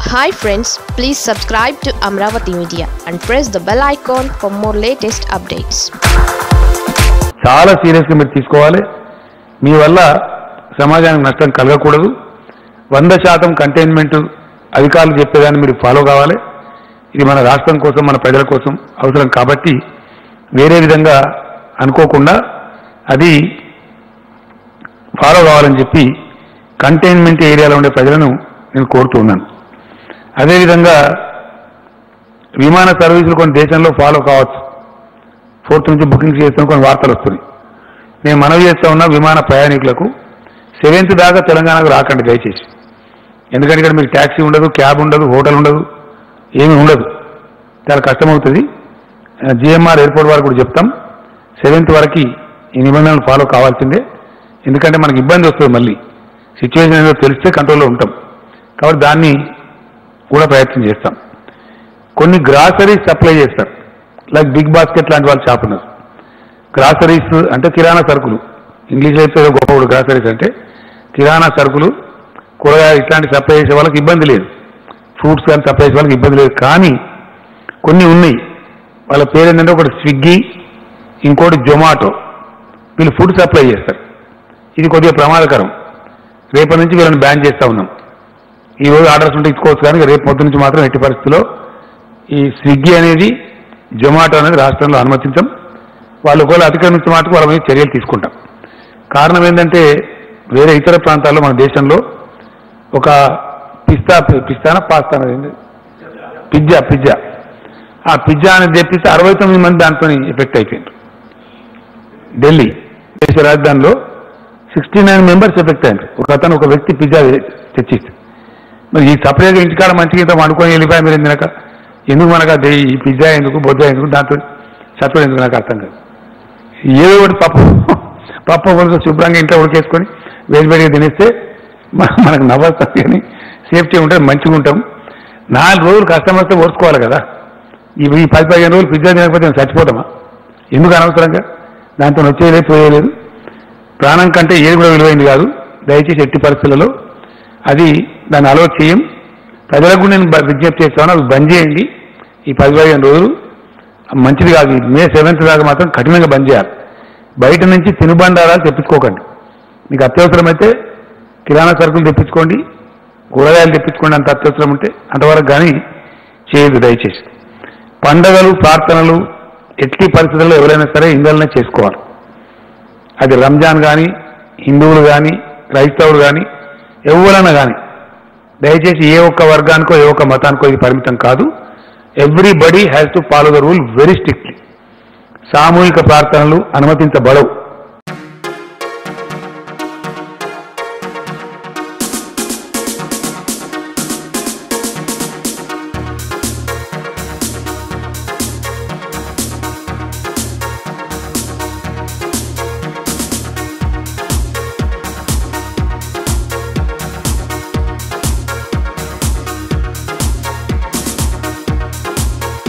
hi friends please subscribe to Amaravati media and press the bell icon for more latest updates చాలా సీరియస్గా మీరు తీసుకోవాలి మీ వల్ల సమాజానికి నష్టం కలగకూడదు వంద శాతం కంటైన్మెంట్ అధికారులు చెప్పేదాన్ని మీరు ఫాలో కావాలి ఇది మన రాష్ట్రం కోసం మన ప్రజల కోసం అవసరం కాబట్టి వేరే విధంగా అనుకోకుండా అది ఫాలో కావాలని చెప్పి కంటైన్మెంట్ ఏరియాలో ఉండే ప్రజలను నేను కోరుతూ ఉన్నాను అదేవిధంగా విమాన సర్వీసులు కొన్ని దేశంలో ఫాలో కావచ్చు ఫోర్త్ నుంచి బుకింగ్ చేస్తున్న కొన్ని వార్తలు వస్తున్నాయి నేను మనవి చేస్తా ఉన్నా విమాన ప్రయాణికులకు సెవెంత్ దాకా తెలంగాణకు రాకండి దయచేసి ఎందుకంటే ఇక్కడ మీకు ట్యాక్సీ ఉండదు క్యాబ్ ఉండదు హోటల్ ఉండదు ఏమీ ఉండదు చాలా కష్టమవుతుంది జిఎంఆర్ ఎయిర్పోర్ట్ వారికి కూడా చెప్తాం సెవెంత్ వరకు ఈ నిబంధనలు ఫాలో కావాల్సిందే ఎందుకంటే మనకి ఇబ్బంది వస్తుంది మళ్ళీ సిచ్యువేషన్ ఏదో తెలిస్తే కంట్రోల్లో ఉంటాం కాబట్టి దాన్ని కూడా ప్రయత్నం చేస్తాం కొన్ని గ్రాసరీస్ సప్లై చేస్తారు లైక్ బిగ్ బాస్కెట్ లాంటి వాళ్ళు షాప్ ఉన్నారు గ్రాసరీస్ అంటే కిరాణా సరుకులు ఇంగ్లీష్లో అయితే ఏదో గొప్ప గ్రాసరీస్ అంటే కిరాణా సరుకులు కూరగాయలు ఇట్లాంటి సప్లై చేసే వాళ్ళకి ఇబ్బంది లేదు ఫ్రూట్స్ కానీ సప్లై చేసే వాళ్ళకి ఇబ్బంది లేదు కానీ కొన్ని ఉన్నాయి వాళ్ళ పేరు ఏంటంటే ఒకటి స్విగ్గీ ఇంకోటి జొమాటో వీళ్ళు ఫుడ్ సప్లై చేస్తారు ఇది కొద్దిగా ప్రమాదకరం రేపటి నుంచి వీళ్ళని బ్యాన్ చేస్తా ఉన్నాం ఈ రోజు ఆర్డర్స్ ఉంటే ఇచ్చుకోవచ్చు కానీ రేపు పొద్దు నుంచి మాత్రం ఎట్టి పరిస్థితుల్లో ఈ స్విగ్గీ అనేది జొమాటో అనేది రాష్ట్రంలో అనుమతించం వాళ్ళు ఒకవేళ అతిక్రమించిన మాటకు వాళ్ళ మీద చర్యలు తీసుకుంటాం కారణం ఏంటంటే వేరే ఇతర ప్రాంతాల్లో మన దేశంలో ఒక పిస్తా పిస్తానా పాస్తానా ఏంటి పిజ్జా పిజ్జా ఆ పిజ్జా అనేది తెప్పిస్తే అరవై తొమ్మిది మంది దాంతో ఎఫెక్ట్ అయిపోయింది ఢిల్లీ దేశ రాజధానిలో సిక్స్టీ నైన్ మెంబర్స్ ఎఫెక్ట్ అయ్యారు ఒక అతను ఒక వ్యక్తి పిజ్జా తెచ్చిస్తే మరి ఈ సపరేట్గా ఇంటికాడ మంచిగా ఇంత వండుకొని వెళ్ళిపోయా మీరు తినక ఎందుకు మనకు అది ఈ పిజ్జా ఎందుకు బొజ్జా ఎందుకు దాంతో సపరేట్ ఎందుకు నాకు అర్థం కాదు ఏదో ఒకటి పప్పు పప్పు కొంచెం శుభ్రంగా ఇంట్లో ఉడికేసుకొని వేడి వేడిగా తినేస్తే మ- మనకు నవ్వొస్తుంది కానీ సేఫ్టీ ఉంటే మంచిగా ఉంటాం నాలుగు రోజులు కష్టం వస్తే ఓర్చుకోవాలి కదా ఈ ఈ పది పదిహేను రోజులు పిజ్జా తినకపోతే మేము చచ్చిపోతామా ఎందుకు అనవసరంగా దాంతో వచ్చేయలేదు పోయేలేదు ప్రాణం కంటే ఏది కూడా విలువైంది కాదు దయచేసి ఎట్టి పరిస్థితులలో అది దాన్ని అలవాటు చేయం ప్రజలకు కూడా నేను బ- విజ్ఞప్తి చేస్తాను అవి బంద్ చేయండి ఈ పది పదిహేను రోజులు మంచిది కాదు ఈ మే సెవెంత్ దాకా మాత్రం కఠినంగా బంద్ చేయాలి బయట నుంచి తినుబండారాలు తెప్పించుకోకండి మీకు అత్యవసరమైతే కిరాణా సరుకులు తెప్పించుకోండి కూరగాయలు తెప్పించుకోండి అంత అత్యవసరం ఉంటే అంతవరకు కానీ చేయదు దయచేసి పండగలు ప్రార్థనలు ఎట్టి పరిస్థితుల్లో ఎవరైనా సరే ఇందులోనే చేసుకోవాలి అది రంజాన్ కానీ హిందువులు కానీ క్రైస్తవులు కానీ ఎవరైనా కానీ దయచేసి ఏ ఒక్క వర్గానికో ఏ ఒక్క మతానికో ఇది పరిమితం కాదు everybody has to follow the rule very strictly సామూహిక ప్రార్థనలు అనుమతించబడవు